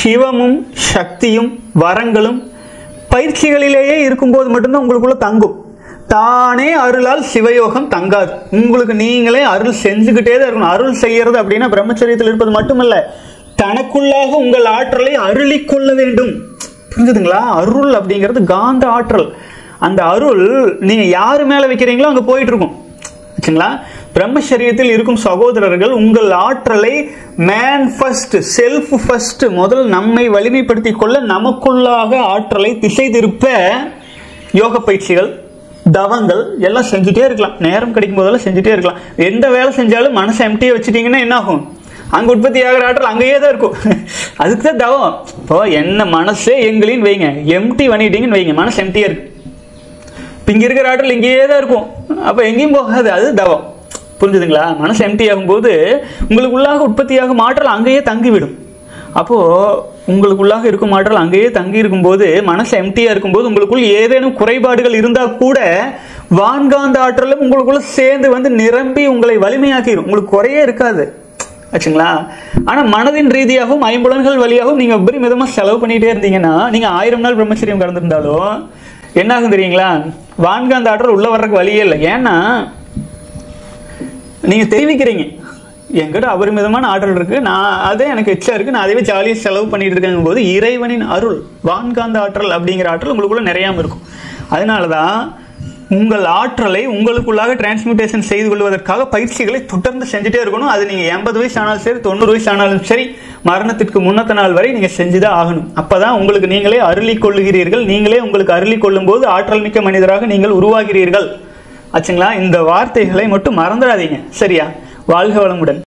சிவமும் சக்தியும் வரங்களும் பயிற்சிகளிலேயே இருக்கும்போது மட்டும்தான் உங்களுக்குள்ள தங்கும் தானே அருளால் சிவயோகம் தங்காது உங்களுக்கு நீங்களே அருள் செஞ்சுக்கிட்டே தான் இருக்கணும் அருள் செய்யறது அப்படின்னா பிரம்மச்சரியத்தில் இருப்பது மட்டுமல்ல தனக்குள்ளாக உங்கள் ஆற்றலை அருளிக் கொள்ள வேண்டும் புரிஞ்சுதுங்களா அருள் அப்படிங்கிறது காந்த ஆற்றல் அந்த அருள் நீங்க யாரு மேல வைக்கிறீங்களோ அங்க போயிட்டு இருக்கும் ஆச்சுங்களா பிரம்மச்சரியத்தில் இருக்கும் சகோதரர்கள் உங்கள் ஆற்றலை மேன் ஃபர்ஸ்ட் செல்ஃப் ஃபர்ஸ்ட் முதல் நம்மை வலிமைப்படுத்திக் கொள்ள நமக்குள்ளாக ஆற்றலை திசை திருப்ப யோக பயிற்சிகள் தவங்கள் எல்லாம் செஞ்சுட்டே இருக்கலாம் நேரம் கிடைக்கும் போதெல்லாம் செஞ்சுட்டே இருக்கலாம் எந்த வேலை செஞ்சாலும் மனசை எம்டியை வச்சுட்டீங்கன்னா என்ன ஆகும் அங்க உற்பத்தி ஆகிற ஆற்றல் அங்கேயே தான் இருக்கும் அதுக்கு தான் தவம் இப்போ என்ன மனசே எங்களின்னு வைங்க எம்டி பண்ணிட்டீங்கன்னு வைங்க மனசு எம்டியா இருக்கு இப்போ இங்கே இருக்கிற ஆற்றல் இங்கேயே தான் இருக்கும் அப்போ எங்கேயும் போகாது அது தவம் புரிஞ்சுதுங்களா மனசு எம்டி ஆகும்போது உங்களுக்குள்ளாக உற்பத்தியாகும் ஆற்றல் அங்கேயே தங்கிவிடும் அப்போது உங்களுக்குள்ளாக இருக்கும் ஆற்றல் அங்கேயே தங்கி இருக்கும்போது மனசு எம்டியாக இருக்கும்போது உங்களுக்குள் ஏதேனும் குறைபாடுகள் இருந்தால் கூட வான்காந்த ஆற்றலும் உங்களுக்குள்ள சேர்ந்து வந்து நிரம்பி உங்களை வலிமையாக்கிடும் உங்களுக்கு குறையே இருக்காது ஆச்சுங்களா ஆனா மனதின் ரீதியாகவும் ஐம்புலன்கள் வழியாகவும் நீங்க பெருமிதமா செலவு பண்ணிட்டே இருந்தீங்கன்னா நீங்க ஆயிரம் நாள் பிரம்மச்சரியம் கடந்திருந்தாலும் என்ன ஆகும் தெரியுங்களா வான்காந்த ஆற்றல் உள்ள வர்றதுக்கு வழியே இல்லை ஏன்னா நீங்க தெரிவிக்கிறீங்க என்கிட்ட அபரிமிதமான ஆற்றல் இருக்கு நான் அதே எனக்கு எச்சா இருக்கு நான் அதே ஜாலியாக செலவு பண்ணிட்டு இருக்கேன் போது இறைவனின் அருள் வான்காந்த ஆற்றல் அப்படிங்கிற ஆற்றல் உங்களுக்குள்ள நிறையாம இருக்கும் அதனாலதான் உங்கள் ஆற்றலை உங்களுக்குள்ளாக டிரான்ஸ்மியூட்டேஷன் செய்து கொள்வதற்காக பயிற்சிகளை தொடர்ந்து செஞ்சுட்டே இருக்கணும் அது நீங்க எண்பது வயசு ஆனாலும் சரி தொண்ணூறு வயசு ஆனாலும் சரி மரணத்திற்கு முன்னத்த நாள் வரை நீங்க செஞ்சுதான் ஆகணும் அப்பதான் உங்களுக்கு நீங்களே அருளிக் கொள்ளுகிறீர்கள் நீங்களே உங்களுக்கு அருளிக் கொள்ளும் போது ஆற்றல் மிக்க மனிதராக நீங்கள் உருவாகிறீர்கள் ஆச்சுங்களா இந்த வார்த்தைகளை மட்டும் மறந்துடாதீங்க சரியா வாழ்க வளமுடன்